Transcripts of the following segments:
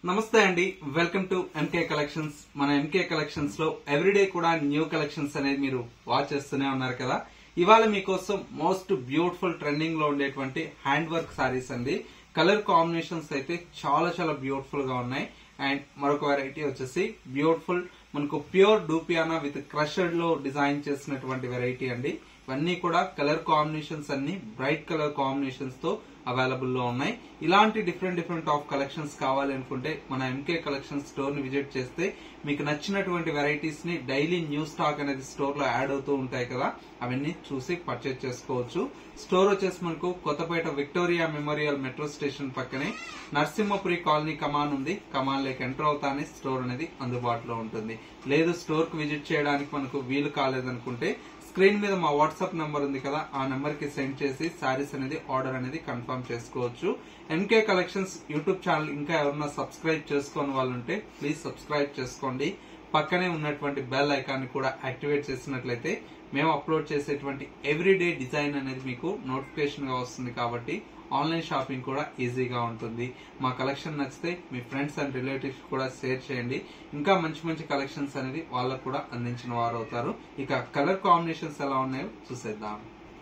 నమస్తే అండి welcome to MK collections మన ఎంకే కలెక్షన్స్ లో ఎవ్రీడే కూడా న్యూ కలెక్షన్స్ అనేది మీరు వాచ్ చేస్తూనే ఉన్నారు కదా ఇవాళ మీకోసం మోస్ట్ బ్యూటిఫుల్ ట్రెండింగ్ లో ఉండేటువంటి హ్యాండ్ వర్క్ సారీస్ అండి కలర్ కాంబినేషన్స్ అయితే చాలా చాలా బ్యూటిఫుల్ గా ఉన్నాయి అండ్ మరొక వెరైటీ వచ్చేసి బ్యూటిఫుల్ మనకు ప్యూర్ డూపియానా విత్ క్రషర్ లో డిజైన్ చేసినటువంటి వెరైటీ అండి ఇవన్నీ కూడా కలర్ కాంబినేషన్స్ అన్ని బ్రైట్ కలర్ కాంబినేషన్స్ తో అవైలబుల్ లో ఉన్నాయి ఇలాంటి డిఫరెంట్ డిఫరెంట్ ఆఫ్ కలెక్షన్స్ కావాలి అనుకుంటే మన ఎంకే కలెక్షన్ స్టోర్ ని విజిట్ చేస్తే మీకు నచ్చినటువంటి వెరైటీస్ ని డైలీ న్యూ స్టాక్ అనేది స్టోర్ లో యాడ్ అవుతూ ఉంటాయి కదా అవన్నీ చూసి పర్చేజ్ చేసుకోవచ్చు స్టోర్ వచ్చేసి మనకు Kothapeta Victoria Memorial metro station పక్కనే నరసింహపురి కాలనీ కమాన్ ఉంది కమాన్ లేక ఎంటర్ అవుతానే స్టోర్ అనేది అందుబాటులో ఉంటుంది లేదు స్టోర్ కు విజిట్ చేయడానికి మనకు వీలు కాలేదనుకుంటే స్క్రీన్ మీద మా వాట్సాప్ నంబర్ ఉంది కదా ఆ నెంబర్ కి సెండ్ చేసి సారీస్ అనేది ఆర్డర్ అనేది కన్ఫర్మ్ చేసుకోవచ్చు ఎంకే కలెక్షన్స్ యూట్యూబ్ ఛానల్ ఇంకా ఎవరన్నా సబ్స్క్రైబ్ చేసుకోని వాళ్ళు ఉంటే ప్లీజ్ సబ్స్క్రైబ్ చేసుకోండి పక్కనే ఉన్నటువంటి బెల్ ఐకాన్ కూడా యాక్టివేట్ చేసినట్లయితే మేము అప్లోడ్ చేసేటువంటి ఎవ్రీడే డిజైన్ అనేది మీకు నోటిఫికేషన్ గా వస్తుంది కాబట్టి ఆన్లైన్ షాపింగ్ కూడా ఈజీగా ఉంటుంది మా కలెక్షన్ నచ్చితే మీ ఫ్రెండ్స్ అండ్ రిలేటివ్స్ కూడా షేర్ చేయండి ఇంకా మంచి మంచి కలెక్షన్స్ అనేది వాళ్ళకు కూడా అందించిన వారు అవుతారు ఇక కలర్ కాంబినేషన్స్ ఎలా ఉన్నాయో చూసేద్దాం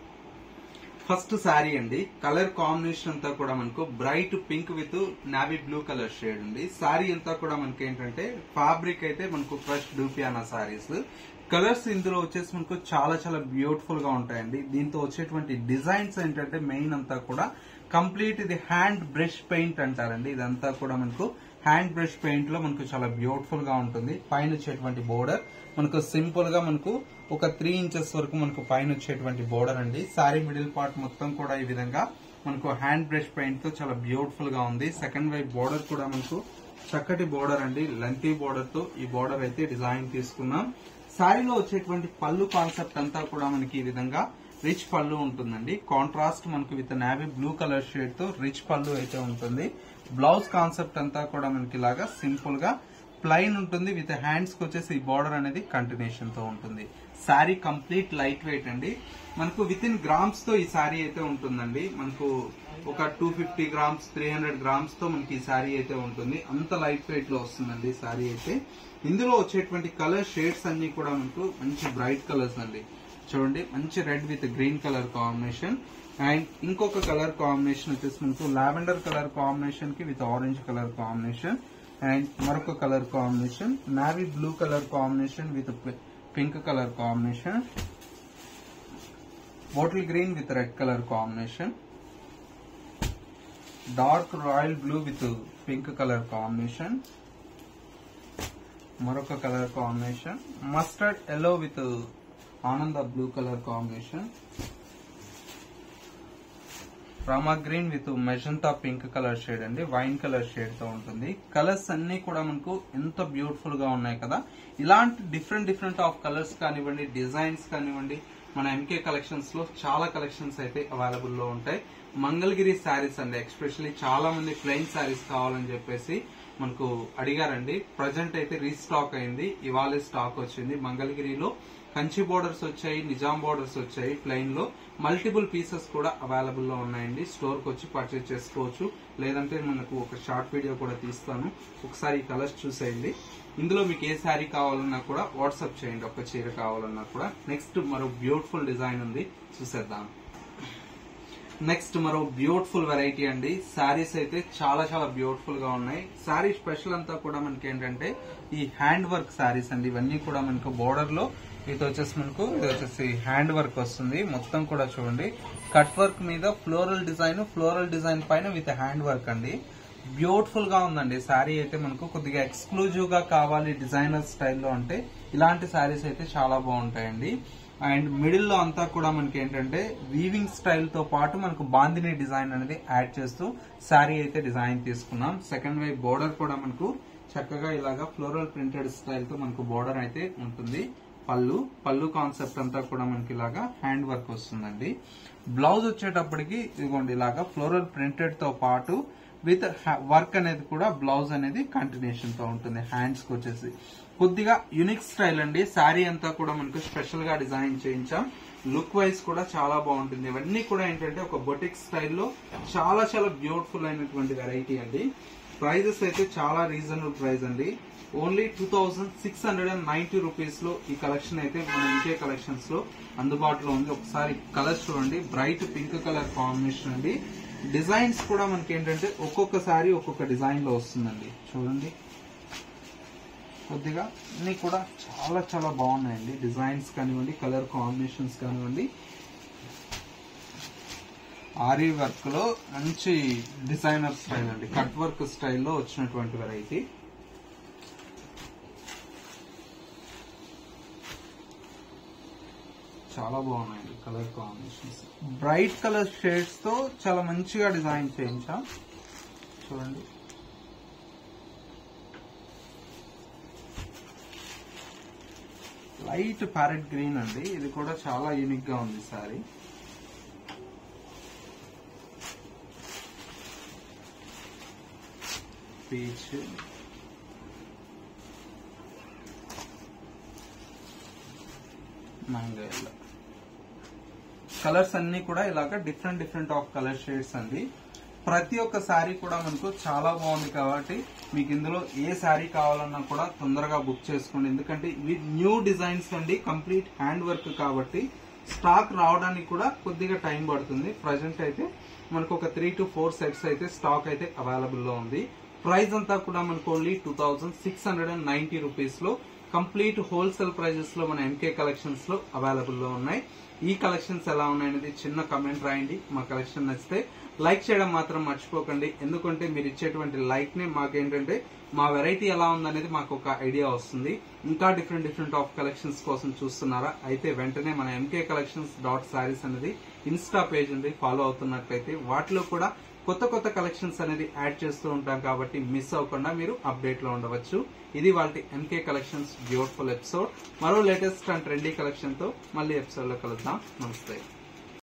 ఫస్ట్ శారీ అండి కలర్ కాంబినేషన్ అంతా కూడా మనకు bright pink with navy blue colour shade ఉంది శారీ అంతా కూడా మనకి ఏంటంటే ఫ్యాబ్రిక్ అయితే మనకు ఫ్రెష్ డూపియానా శారీస్ కలర్స్ ఇందులో వచ్చేసి మనకు చాలా చాలా బ్యూటిఫుల్ గా ఉంటాయండి దీంతో వచ్చేటువంటి డిజైన్స్ ఏంటంటే మెయిన్ అంతా కూడా కంప్లీట్ ఇది హ్యాండ్ బ్రష్ పెయింట్ అంటారండి ఇదంతా కూడా మనకు హ్యాండ్ బ్రష్ పెయింట్ లో మనకు చాలా బ్యూటిఫుల్ గా ఉంటుంది పైన వచ్చేటువంటి బోర్డర్ మనకు సింపుల్ గా మనకు ఒక త్రీ ఇంచెస్ వరకు మనకు పైన వచ్చేటువంటి బోర్డర్ అండి సారీ మిడిల్ పార్ట్ మొత్తం కూడా ఈ విధంగా మనకు హ్యాండ్ బ్రష్ పెయింట్ తో చాలా బ్యూటిఫుల్ గా ఉంది సెకండ్ వైపు బోర్డర్ కూడా మనకు చక్కటి బోర్డర్ అండి లెంతీ బోర్డర్ తో ఈ బోర్డర్ అయితే డిజైన్ తీసుకున్నాం శారీలో వచ్చేటువంటి పళ్ళు కాన్సెప్ట్ అంతా కూడా మనకి ఈ విధంగా రిచ్ పళ్ళు ఉంటుందండి కాంట్రాస్ట్ మనకు with navy blue colour shade తో రిచ్ పళ్ళు అయితే ఉంటుంది బ్లౌజ్ కాన్సెప్ట్ అంతా కూడా మనకి ఇలాగా సింపుల్ గా ప్లైన్ ఉంటుంది విత్ హ్యాండ్స్ కి వచ్చేసి ఈ బార్డర్ అనేది కంటిన్యూషన్ తో ఉంటుంది శారీ కంప్లీట్ లైట్ వెయిట్ అండి మనకు విత్ ఇన్ గ్రామ్స్ తో ఈ శారీ అయితే ఉంటుందండి మనకు ఒక two fifty grams three hundred grams తో మనకి ఈ శారీ అయితే ఉంటుంది అంత లైట్ వెయిట్ లో వస్తుందండి ఈ శారీ అయితే ఇందులో వచ్చేటువంటి కలర్ షేడ్స్ అన్ని కూడా మనకు మంచి బ్రైట్ కలర్స్ అండి చూడండి మంచి red with green colour combination and ఇంకొక కలర్ కాంబినేషన్ వచ్చేసి మనకు లావెండర్ కలర్ కాంబినేషన్ కి with orange colour combination and మరొక colour combination navy blue colour combination with pink colour combination bottle green with red colour combination dark royal blue with pink colour combination మరొక colour combination mustard yellow with ఆనంద blue colour combination రామా green with magenta pink colour shade అండి wine colour shade తో ఉంటుంది colours అన్ని కూడా మనకు ఎంత బ్యూటిఫుల్ గా ఉన్నాయి కదా ఇలాంటి డిఫరెంట్ డిఫరెంట్ ఆఫ్ కలర్స్ కానివ్వండి డిజైన్స్ కానివ్వండి మన ఎంకే కలెక్షన్స్ లో చాలా కలెక్షన్స్ అయితే అవైలబుల్ లో ఉంటాయి మంగళగిరి శారీస్ అండి ఎక్స్పెషల్లీ చాలా మంది ప్లెయిన్ శారీస్ కావాలని చెప్పేసి మనకు అడిగారండి ప్రజెంట్ అయితే రీస్టాక్ అయింది ఇవాళ స్టాక్ వచ్చింది మంగళగిరిలో కంచి బోర్డర్స్ వచ్చాయి నిజాం బోర్డర్స్ వచ్చాయి ప్లెయిన్ లో మల్టిపుల్ పీసెస్ కూడా అవైలబుల్ లో ఉన్నాయండి స్టోర్ కి వచ్చి పర్చేజ్ చేసుకోవచ్చు లేదంటే మనకు ఒక షార్ట్ వీడియో కూడా తీస్తాను ఒకసారి ఈ కలర్స్ చూసేయండి ఇందులో మీకు ఏ శారీ కావాలన్నా కూడా వాట్సాప్ చేయండి ఒక చీర కావాలన్నా కూడా నెక్స్ట్ మరో బ్యూటిఫుల్ డిజైన్ ఉంది చూసేద్దాం నెక్స్ట్ మరో బ్యూటిఫుల్ వెరైటీ అండి శారీస్ అయితే చాలా చాలా బ్యూటిఫుల్ గా ఉన్నాయి శారీ స్పెషల్ అంతా కూడా మనకి ఏంటంటే ఈ హ్యాండ్ వర్క్ శారీస్ అండి ఇవన్నీ కూడా మనకు బోర్డర్ లో ఇది వచ్చేసి మనకు ఇది వచ్చేసి హ్యాండ్ వర్క్ వస్తుంది మొత్తం కూడా చూడండి కట్ వర్క్ మీద ఫ్లోరల్ డిజైన్ ఫ్లోరల్ డిజైన్ పైన విత్ హ్యాండ్ వర్క్ అండి బ్యూటిఫుల్ గా ఉందండి శారీ అయితే మనకు కొద్దిగా ఎక్స్క్లూజివ్ గా కావాలి డిజైనర్ స్టైల్లో అంటే ఇలాంటి శారీస్ అయితే చాలా బాగుంటాయండి అండ్ మిడిల్ లో అంతా కూడా మనకి ఏంటంటే వీవింగ్ స్టైల్ తో పాటు మనకు బాందిని డిజైన్ అనేది యాడ్ చేస్తూ శారీ అయితే డిజైన్ తీసుకున్నాం సెకండ్ వైపు బోర్డర్ కూడా మనకు చక్కగా ఇలాగా ఫ్లోరల్ ప్రింటెడ్ స్టైల్ తో మనకు బోర్డర్ అయితే ఉంటుంది పళ్ళు పళ్ళు కాన్సెప్ట్ అంతా కూడా మనకి ఇలాగా హ్యాండ్ వర్క్ వస్తుందండి బ్లౌజ్ వచ్చేటప్పటికి ఇదిగోండి ఇలాగా ఫ్లోరల్ ప్రింటెడ్ తో పాటు విత్ వర్క్ అనేది కూడా బ్లౌజ్ అనేది కంటిన్యూషన్ తో ఉంటుంది హ్యాండ్స్ కి వచ్చేసి కొద్దిగా యునిక్ స్టైల్ అండి శారీ అంతా కూడా మనకు స్పెషల్ గా డిజైన్ చేయించాం లుక్ వైజ్ కూడా చాలా బాగుంటుంది ఇవన్నీ కూడా ఏంటంటే ఒక బొటిక్ స్టైల్లో చాలా చాలా బ్యూటిఫుల్ అయినటువంటి వెరైటీ అండి ప్రైజెస్ అయితే చాలా రీజనబుల్ ప్రైస్ అండి only two thousand six hundred and ninety rupees లో ఈ కలెక్షన్ అయితే మన ఇంకే కలెక్షన్స్ లో అందుబాటులో ఉంది ఒకసారి కలర్ చూడండి బ్రైట్ పింక్ కలర్ కాంబినేషన్ అండి డిజైన్స్ కూడా మనకి ఏంటంటే ఒక్కొక్క సారీ ఒక్కొక్క డిజైన్ లో వస్తుందండి చూడండి కొద్దిగా అన్ని కూడా చాలా చాలా బాగున్నాయండి డిజైన్స్ కానివ్వండి కలర్ కాంబినేషన్స్ కానివ్వండి ఆరీ వర్క్ లో మంచి డిజైనర్ స్టైల్ అండి కట్ వర్క్ స్టైల్లో వచ్చినటువంటి వెరైటీ చాలా బాగున్నాయండి colour combinations bright colour shades తో చాలా మంచిగా డిజైన్ చేయించాం చూడండి లైట్ ప్యారెట్ గ్రీన్ అండి ఇది కూడా చాలా యూనిక్ గా ఉంది sari peach mango yellow colours అన్ని కూడా ఇలాగ different different of colour shades అండి ప్రతి ఒక్క శారీ కూడా మనకు చాలా బాగుంది కాబట్టి మీకు ఇందులో ఏ శారీ కావాలన్నా కూడా తొందరగా బుక్ చేసుకోండి ఎందుకంటే ఇవి న్యూ డిజైన్స్ అండి కంప్లీట్ హ్యాండ్ వర్క్ కాబట్టి స్టాక్ రావడానికి కూడా కొద్దిగా టైం పడుతుంది ప్రజెంట్ అయితే మనకు ఒక త్రీ టు ఫోర్ సెట్స్ అయితే స్టాక్ అయితే అవైలబుల్ లో ఉంది ప్రైస్ అంతా కూడా మనకు only two thousand six hundred and ninety rupees లో కంప్లీట్ హోల్సేల్ ప్రైజెస్ లో మన ఎంకే కలెక్షన్స్ లో అవైలబుల్ లో ఉన్నాయి ఈ కలెక్షన్స్ ఎలా ఉన్నాయనేది చిన్న కమెంట్ రాయండి మా కలెక్షన్ నచ్చితే లైక్ చేయడం మాత్రం మర్చిపోకండి ఎందుకంటే మీరు ఇచ్చేటువంటి లైక్ నే మాకేంటంటే మా వెరైటీ ఎలా ఉందనేది మాకు ఒక ఐడియా వస్తుంది ఇంకా డిఫరెంట్ డిఫరెంట్ ఆఫ్ కలెక్షన్స్ కోసం చూస్తున్నారా అయితే వెంటనే మన ఎంకే కలెక్షన్స్ డాట్ సారీస్ అనేది ఇన్స్టా పేజ్ ఉంది ఫాలో అవుతున్నట్లయితే వాటిలో కూడా కొత్త కొత్త కలెక్షన్స్ అనేది యాడ్ చేస్తూ ఉంటాం కాబట్టి మిస్ అవ్వకుండా మీరు అప్డేట్ లో ఉండవచ్చు ఇది వాళ్ళ ఎంకే కలెక్షన్స్ బ్యూటిఫుల్ ఎపిసోడ్ మరో లేటెస్ట్ అండ్ ట్రెండీ కలెక్షన్ తో మళ్ళీ ఎపిసోడ్ లో కలుద్దాం నమస్తే